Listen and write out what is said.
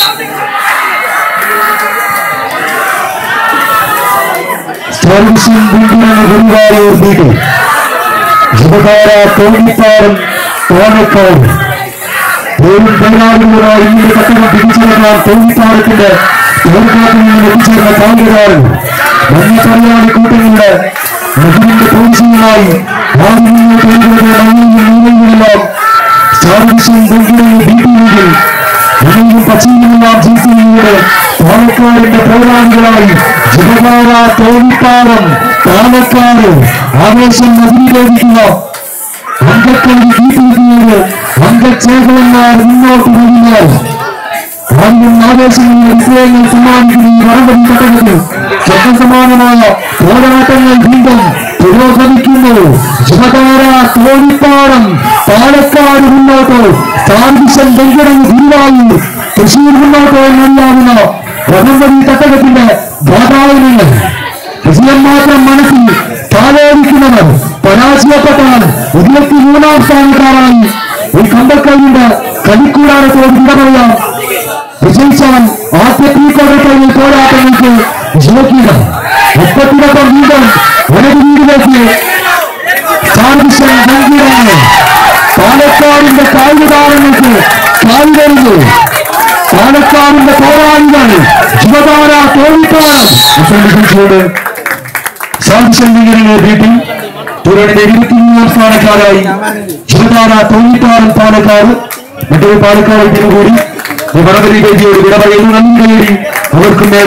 സർവീസും ബിൽഡിംഗ് ഗുരുവായൂർ വീട്ടിൽ യുവതാര തോന്നിപ്പാറും തോന്നക്കാവും ഏഴും പതിനാറുകളായി ഇന്നലെ കട്ടണം തിരിച്ചറിയാൻ തോന്നിപ്പാറത്തിന്റെ തോൽക്കാട്ടിൽ നിന്ന് എത്തിച്ചേർന്ന കായികതാരം മഞ്ഞ പണിയാളി കൂട്ടങ്ങളുടെ നെഹ്റുവിന്റെ പോലീസുമായി ആദ്യങ്ങൾ കഴിയുന്നത് മഞ്ഞയും നീലയുമെല്ലാം സർവീസും ബിൽഡിംഗ് വീട്ടിൽ ഇനിയും പശ്ചിമെല്ലാം ജീസിയുടെ പാലക്കാടിന്റെ പോരാളികളായി ജഗതാര തോന്നിപ്പാറം പാലക്കാട് ആവേശം നദിയിലേക്കുക അങ്കക്കളി വീട്ടിലിരിക്കുന്നത് അങ്കച്ചേകളന്മാർ മുന്നോട്ട് വരുന്നാൽ ആദ്യം ആവേശമുള്ള വിജയങ്ങൾ സമ്മാനിക്കുന്ന ഈ വരവൻ ഘട്ടത്തിൽ ശബ്ദസമാനമായ പോരാട്ടങ്ങൾ വീണ്ടും പുരോഗമിക്കുന്നു ശുഭകാര തോണിപ്പാടം പാലക്കാട് മുന്നോട്ട് സാർവിശൻ വെങ്കടം ഗുരുവായൂർ തൃശൂർ മുന്നോട്ട് എന്നറിയാവുന്ന വടംവലി തട്ടകത്തിന്റെ വാതായനങ്ങൾ വിജയം മാത്രം മനസ്സിൽ താലോടിക്കുന്നവർ പരാജയപ്പെട്ടാൽ ഇരുപത്തി മൂന്നാം സ്ഥാനക്കാരായി ഈ കമ്പക്കളിയുടെ കളിക്കൂടാരത്തോട് വിട പറയാം വിജയിച്ചാൽ ആദ്യ പ്രീ ക്വാർട്ടർ ഫൈനൽ പോരാട്ടങ്ങൾക്ക് യോഗ്യത ഒപ്പത്തിനൊപ്പം വീണ്ടും വലത് വീടിലേക്ക് സാർവിഷൻ നൽകിയാണ് പാലക്കാടിന്റെ കായിക താരങ്ങൾക്ക് കായികരുത് പാലക്കാടിന്റെ പോരാളികൾ യുവതാര തോന്നിപ്പാണ് വിളിച്ചുകൊണ്ട് സാംസൺ ലീഗിനെ വീട്ടിൽ ടൂർണമെന്റ് ഇരുപത്തിമൂന്നാം സ്ഥാനക്കാരായി യുവതാര തോന്നിപ്പാറൻ പാലക്കാട് മറ്റൊരു പാലക്കാട് ടീം കൂടി ഈ വടകരി വേദിയോട് വിട പറയുന്നു നന്ദി നേടി അവർക്കും